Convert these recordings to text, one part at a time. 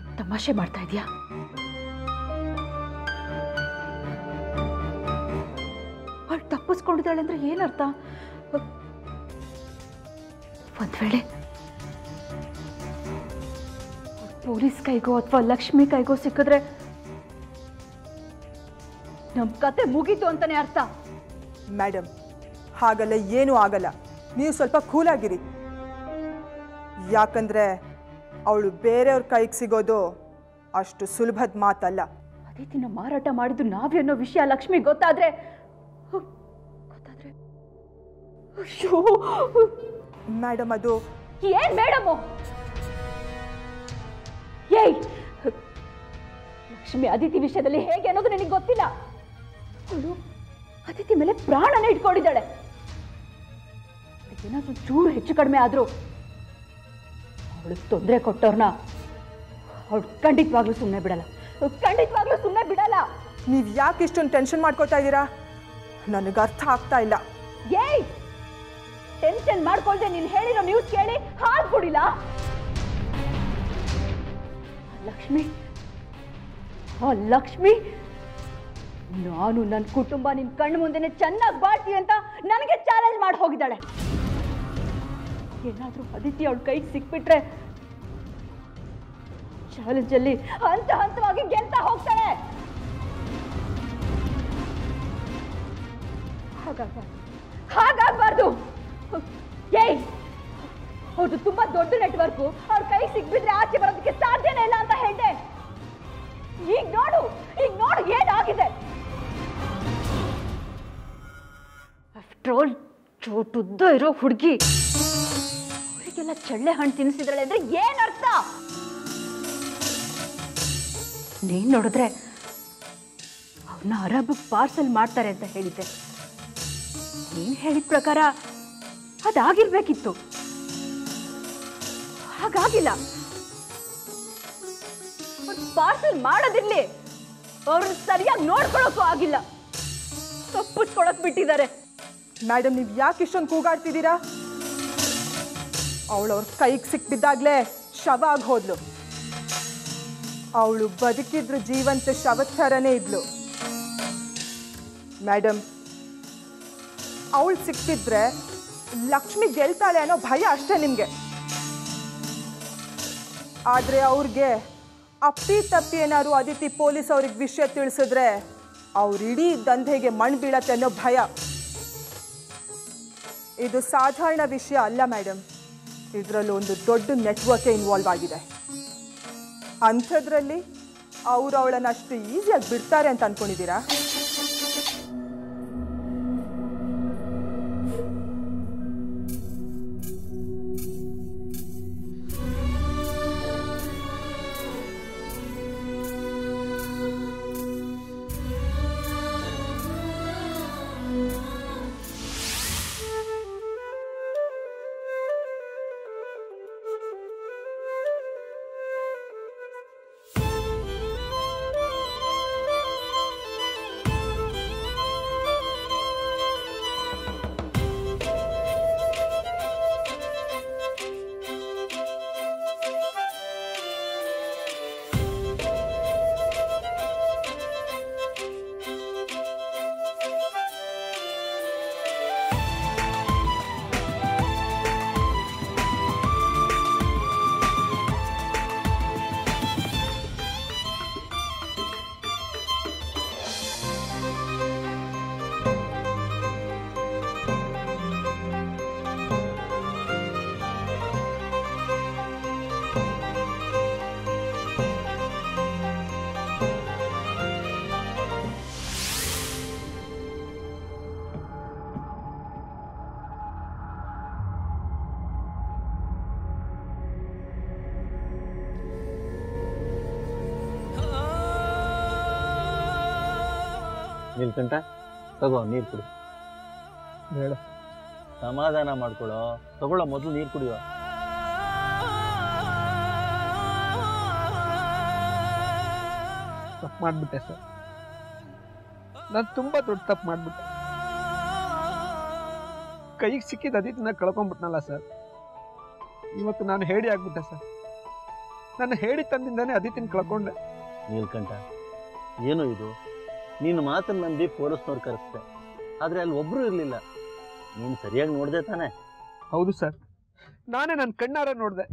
ಏನ್ ತಮಾಷೆ ಮಾಡ್ತಾ ಇದೀಯಾ ಅವಳು ತಪ್ಪಿಸ್ಕೊಂಡಿದ್ದಾಳೆ ಅಂದ್ರೆ ಏನರ್ಥ ಒಂದ್ ವೇಳೆ ಅವ್ಳ್ ಪೊಲೀಸ್ ಕೈಗೋ ಅಥವಾ ಲಕ್ಷ್ಮಿ ಕೈಗೋ ಸಿಕ್ಕಿದ್ರೆ ನಮ್ ಕತೆ ಮುಗೀತು ಅಂತಾನೆ ಅರ್ಥ ಮೇಡಮ್ ಹಾಗಲ್ಲ ಏನೂ ಆಗಲ್ಲ ನೀವು ಸ್ವಲ್ಪ ಕೂಲಾಗಿರಿ ಯಾಕಂದ್ರೆ ಅವಳು ಬೇರೆಯವ್ರ ಕೈಗೆ ಸಿಗೋದು ಅಷ್ಟು ಸುಲಭದ ಮಾತಲ್ಲ ಅದೇ ದಿನ ಮಾರಾಟ ಮಾಡಿದ್ದು ನಾವೇ ಅನ್ನೋ ವಿಷಯ ಲಕ್ಷ್ಮಿ ಗೊತ್ತಾದ್ರೆ ಹ್, ಗೊತ್ತಾದ್ರೆ ಅಯ್ಯೋ ಮೇಡಮ್ ಅದು ಏನ್ ಮೇಡಮು ಏಯ್ ಲಕ್ಷ್ಮಿ ಅದಿತಿ ವಿಷಯದಲ್ಲಿ ಹೇಗೆ ಅನ್ನೋದು ನಿನಗೆ ಗೊತ್ತಿಲ್ಲ ಅವಳು ಅದಿತಿ ಮೇಲೆ ಪ್ರಾಣನ ಇಟ್ಕೊಂಡಿದ್ದಾಳೆ ಏನಾದ್ರೂ ಚೂರು ಹೆಚ್ಚು ಕಡಿಮೆ ಆದ್ರೂ ಅವಳಿಗೆ ತೊಂದರೆ ಕೊಟ್ಟವ್ರನ್ನ ಅವಳು ಖಂಡಿತವಾಗ್ಲೂ ಸುಮ್ಮನೆ ಬಿಡಲ್ಲ ಖಂಡಿತವಾಗ್ಲೂ ಸುಮ್ಮನೆ ಬಿಡಲ್ಲ ನೀವು ಯಾಕೆ ಇಷ್ಟೊಂದು ಟೆನ್ಷನ್ ಮಾಡ್ಕೋತಾ ಇದ್ದೀರಾ ನನಗೆ ಅರ್ಥ ಆಗ್ತಾ ಇಲ್ಲ ಏಯ್ ಟೆನ್ಷನ್ ಮಾಡ್ಕೊಳ್ದೆ ನೀನ್ ಹೇಳಿರೋ ನ್ಯೂಸ್ ಕೇಳಿ ಹಾಲ್ ಕುಡಿಲ್ಲ ಲಕ್ಷ್ಮಿ ಆ ಲಕ್ಷ್ಮಿ ನಾನು ನನ್ನ ಕುಟುಂಬ ನಿನ್ ಕಣ್ಣು ಮುಂದೆನೆ ಚೆನ್ನಾಗಿ ಬಾಳ್ತೀವಿ ಅಂತ ನನಗೆ ಚಾಲೆಂಜ್ ಮಾಡಿ ಹೋಗಿದ್ದಾಳೆ ಏನಾದ್ರೂ ಅದಿತಿ ಅವಳ ಕೈಗೆ ಸಿಕ್ಬಿಟ್ರೆ ಚಾಲೆಂಜ್ ಅಲ್ಲಿ ಹಂತ ಹಂತವಾಗಿ ಗೆಲ್ತಾ ಹೋಗ್ತಾಳೆ ಹಾಗಾಗ್ಬಾರ್ದು ಹಾಗಾಗ್ಬಾರ್ದು ಏಯ್ ಹೌದು ತುಂಬಾ ದೊಡ್ಡ ನೆಟ್ವರ್ಕು ಅವ್ರ ಕೈ ಸಿಕ್ಬಿದ್ರೆ ಆಚೆ ಬರೋದಕ್ಕೆ ಸಾಧ್ಯನೇ ಇಲ್ಲ ಅಂತ ಹೇಳ್ದೆ ಈಗ ನೋಡು ಈಗ ನೋಡು ಏನಾಗಿದೆ ಆಫ್ಟರ್ ಆಲ್ ಚೋಟುದ್ದ ಇರೋ ಹುಡುಗಿ ಅವರಿಗೆಲ್ಲ ಚಳ್ಳೆ ಹಣ್ಣು ತಿನ್ನಿಸಿದ್ರಳೆ ಅಂದ್ರೆ ಏನ್ ಅರ್ಥ ನೀನ್ ನೋಡಿದ್ರೆ ಅವ್ರನ್ನ ಅರಬ್ಗೆ ಪಾರ್ಸಲ್ ಮಾಡ್ತಾರೆ ಅಂತ ಹೇಳಿದ್ದೆ ನೀನ್ ಹೇಳಿದ ಪ್ರಕಾರ ಅದಾಗಿರ್ಬೇಕಿತ್ತು ಹಾಗಾಗಿಲ್ಲ ಪಾರ್ಸಲ್ ಮಾಡೋದಿರ್ಲಿ ಅವ್ರನ್ನ ಸರಿಯಾಗಿ ನೋಡ್ಕೊಳಕ್ಕೂ ಆಗಿಲ್ಲ ತಪ್ಪಿಸ್ಕೊಳಕ್ ಬಿಟ್ಟಿದ್ದಾರೆ ಮೇಡಮ್ ನೀವು ಯಾಕೆ ಇಷ್ಟೊಂದು ಕೂಗಾಡ್ತಿದ್ದೀರಾ ಅವಳು ಅವ್ರ ಕೈಗೆ ಸಿಕ್ಬಿದ್ದಾಗ್ಲೇ ಶವ ಆಗಿ ಹೋದ್ಲು ಅವಳು ಬದುಕಿದ್ರು ಜೀವಂತ ಶವದ ಥರನೇ ಇದ್ಲು ಮೇಡಮ್ ಅವಳು ಸಿಕ್ತಿದ್ರೆ ಲಕ್ಷ್ಮಿ ಗೆಲ್ತಾಳೆ ಅನ್ನೋ ಭಯ ಅಷ್ಟೇ ನಿಮಗೆ ಆದರೆ ಅವ್ರಿಗೆ ಅಪ್ಪಿ ತಪ್ಪಿ ಏನಾದ್ರು ಅದಿತಿ ಪೊಲೀಸ್ ಅವ್ರಿಗೆ ವಿಷಯ ತಿಳಿಸಿದ್ರೆ ಅವ್ರ ಇಡೀ ದಂಧೆಗೆ ಮಣ್ಣು ಬೀಳತ್ತೆ ಅನ್ನೋ ಭಯ ಇದು ಸಾಧಾರಣ ವಿಷಯ ಅಲ್ಲ ಮೇಡಮ್ ಇದರಲ್ಲಿ ಒಂದು ದೊಡ್ಡ ನೆಟ್ವರ್ಕೇ ಇನ್ವಾಲ್ವ್ ಆಗಿದೆ ಅಂಥದ್ರಲ್ಲಿ ಅವ್ರು ಅವಳನ್ನ ಅಷ್ಟು ಈಸಿಯಾಗಿ ಬಿಡ್ತಾರೆ ಅಂತ ಅನ್ಕೊಂಡಿದ್ದೀರಾ ನೀಲ್ಕಂಠ ತಗೋ ನೀರು ಕುಡಿ ಬೇಡ ಸಮಾಧಾನ ಮಾಡ್ಕೊಳ್ಳೋ ತಗೊಳ್ಳೋ ಮೊದಲು ನೀರು ಕುಡಿಯೋ ತಪ್ಪು ಮಾಡಿಬಿಟ್ಟೆ ಸರ್ ನಾನು ತುಂಬ ದೊಡ್ಡ ತಪ್ಪು ಮಾಡಿಬಿಟ್ಟೆ ಕೈಗೆ ಸಿಕ್ಕಿದ ಅದಿತನ ಕಳ್ಕೊಂಡ್ಬಿಟ್ನಲ್ಲ ಸರ್ ಇವತ್ತು ನಾನು ಹೇಳಿ ಆಗ್ಬಿಟ್ಟೆ ಸರ್ ನನ್ನ ಹೇಳಿ ತಂದಿಂದಾನೇ ಅದಿತಿನ ಕಳ್ಕೊಂಡೆ ನೀಲ್ಕಂಠ ಏನು ಇದು ನೀನು ಮಾತನ್ನು ನಂಬಿ ಪೊಲೀಸ್ನವ್ರು ಕರೆಸ್ದೆ ಆದರೆ ಅಲ್ಲಿ ಒಬ್ಬರು ಇರಲಿಲ್ಲ ನೀನು ಸರಿಯಾಗಿ ನೋಡಿದೆ ತಾನೆ ಹೌದು ಸರ್ ನಾನೇ ನನ್ನ ಕಣ್ಣಾರ ನೋಡಿದೆ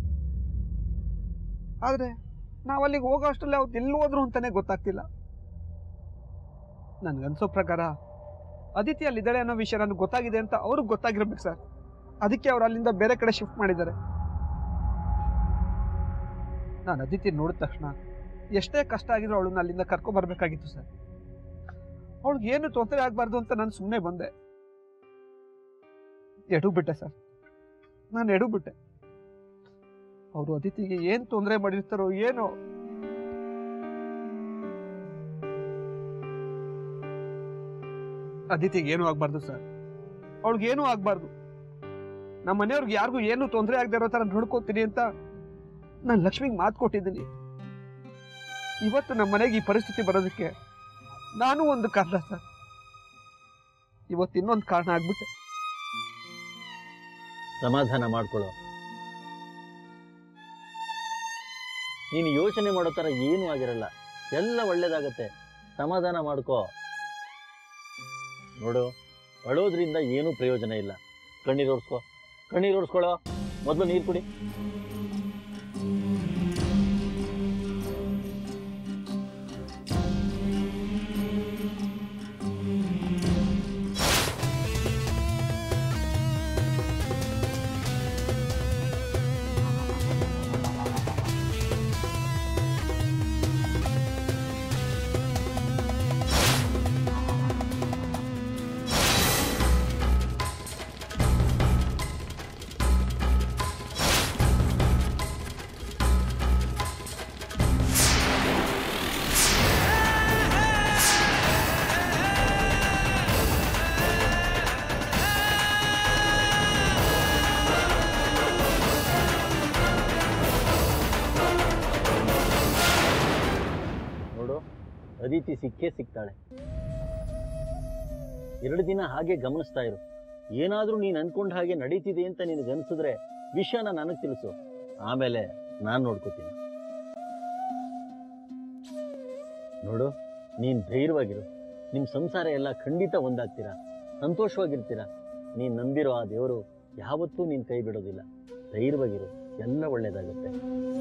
ಆದರೆ ನಾವು ಅಲ್ಲಿಗೆ ಹೋಗೋ ಅಷ್ಟರಲ್ಲಿ ಅವ್ರು ಎಲ್ಲಿ ಹೋದ್ರು ಅಂತಾನೆ ಗೊತ್ತಾಗ್ತಿಲ್ಲ ನನ್ಗನ್ಸೋ ಪ್ರಕಾರ ಅದಿತಿ ಅಲ್ಲಿದ್ದಾಳೆ ಅನ್ನೋ ವಿಷಯ ನನಗೆ ಗೊತ್ತಾಗಿದೆ ಅಂತ ಅವ್ರಿಗೆ ಗೊತ್ತಾಗಿರ್ಬೇಕು ಸರ್ ಅದಕ್ಕೆ ಅವ್ರು ಅಲ್ಲಿಂದ ಬೇರೆ ಕಡೆ ಶಿಫ್ಟ್ ಮಾಡಿದ್ದಾರೆ ನಾನು ಅದಿತಿ ನೋಡಿದ ತಕ್ಷಣ ಎಷ್ಟೇ ಕಷ್ಟ ಆಗಿದ್ರು ಅವಳನ್ನ ಅಲ್ಲಿಂದ ಕರ್ಕೊ ಬರ್ಬೇಕಾಗಿತ್ತು ಸರ್ ಅವಳಿಗೆ ಏನು ತೊಂದರೆ ಆಗಬಾರ್ದು ಅಂತ ನಾನು ಸುಮ್ಮನೆ ಬಂದೆ ಎಡು ಬಿಟ್ಟೆ ಸರ್ ನಾನು ಎಡು ಬಿಟ್ಟೆ ಅವರು ಅದಿತಿಗೆ ಏನ್ ತೊಂದರೆ ಮಾಡಿರ್ತಾರೋ ಏನೋ ಅದಿತಿಗೆ ಏನೂ ಆಗ್ಬಾರ್ದು ಸರ್ ಅವಳಿಗೆ ಏನೂ ಆಗ್ಬಾರ್ದು ನಮ್ಮ ಮನೆಯವ್ರಿಗೆ ಯಾರಿಗೂ ಏನು ತೊಂದರೆ ಆಗದೆ ಇರೋ ತರ ನೋಡ್ಕೋತೀನಿ ಅಂತ ನಾನು ಲಕ್ಷ್ಮಿಗೆ ಮಾತು ಕೊಟ್ಟಿದ್ದೀನಿ ಇವತ್ತು ನಮ್ಮ ಮನೆಗೆ ಈ ಪರಿಸ್ಥಿತಿ ಬರೋದಕ್ಕೆ ನಾನು ಒಂದು ಕಾರಣ ಸರ್ ಇವತ್ತು ಇನ್ನೊಂದು ಕಾರಣ ಆಗ್ಬಿಟ್ಟೆ ಸಮಾಧಾನ ಮಾಡ್ಕೊಳ್ಳೋ ನೀನು ಯೋಚನೆ ಮಾಡೋ ಥರ ಏನೂ ಆಗಿರಲ್ಲ ಎಲ್ಲ ಒಳ್ಳೇದಾಗತ್ತೆ ಸಮಾಧಾನ ಮಾಡ್ಕೋ ನೋಡು ಅಳೋದ್ರಿಂದ ಏನೂ ಪ್ರಯೋಜನ ಇಲ್ಲ ಕಣ್ಣೀರು ಒರೆಸ್ಕೋ ಕಣ್ಣೀರು ಒರೆಸ್ಕೊಳ್ಳೋ ಮೊದಲು ನೀರು ಕುಡಿ ನೋಡು ಅದಿತಿ ಸಿಕ್ಕೇ ಸಿಗ್ತಾಳೆ ಎರಡು ದಿನ ಹಾಗೆ ಗಮನಿಸ್ತಾ ಇರು ಏನಾದರೂ ನೀನು ಅನ್ಕೊಂಡ ಹಾಗೆ ನಡೀತಿದೆ ಅಂತ ನಿನಗೆ ಅನ್ಸಿದ್ರೆ ವಿಷಯನ ನನಗೆ ತಿಳಿಸು ಆಮೇಲೆ ನಾನು ನೋಡ್ಕೋತೀನಿ ನೋಡು ನೀನು ಧೈರ್ಯವಾಗಿರು ನಿಮ್ಮ ಸಂಸಾರ ಎಲ್ಲ ಖಂಡಿತ ಒಂದಾಗ್ತೀರಾ ಸಂತೋಷವಾಗಿರ್ತೀರಾ ನೀನು ನಂಬಿರೋ ಆ ದೇವರು ಯಾವತ್ತೂ ನೀನು ಕೈ ಬಿಡೋದಿಲ್ಲ ಧೈರ್ಯವಾಗಿರು ಎಲ್ಲ ಒಳ್ಳೇದಾಗುತ್ತೆ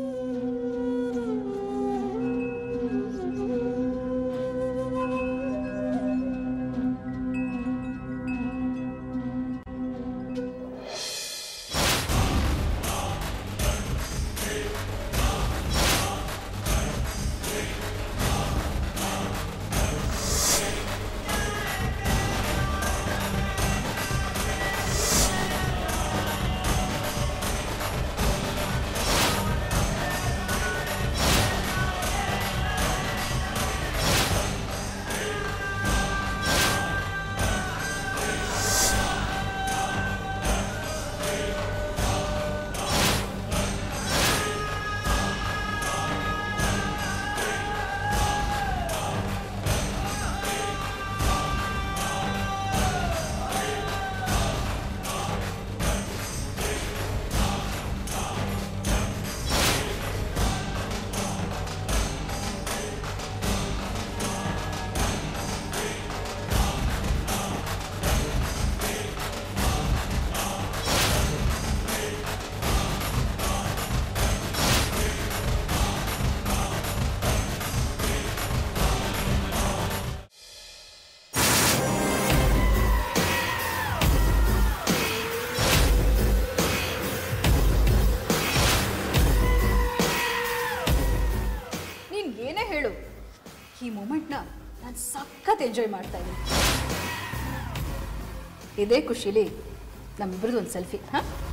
ನೀನು ಏನೇ ಹೇಳು ಈ ಮೂಮೆಂಟ್ನ ನಾನು ಸಖತ್ ಎಂಜಾಯ್ ಮಾಡ್ತಾ ಇದ್ದೀನಿ ಇದೇ ಖುಷಿಲಿ ನಮ್ಮಿಬ್ರದ್ದು ಒಂದು ಸೆಲ್ಫಿ ಹಾಂ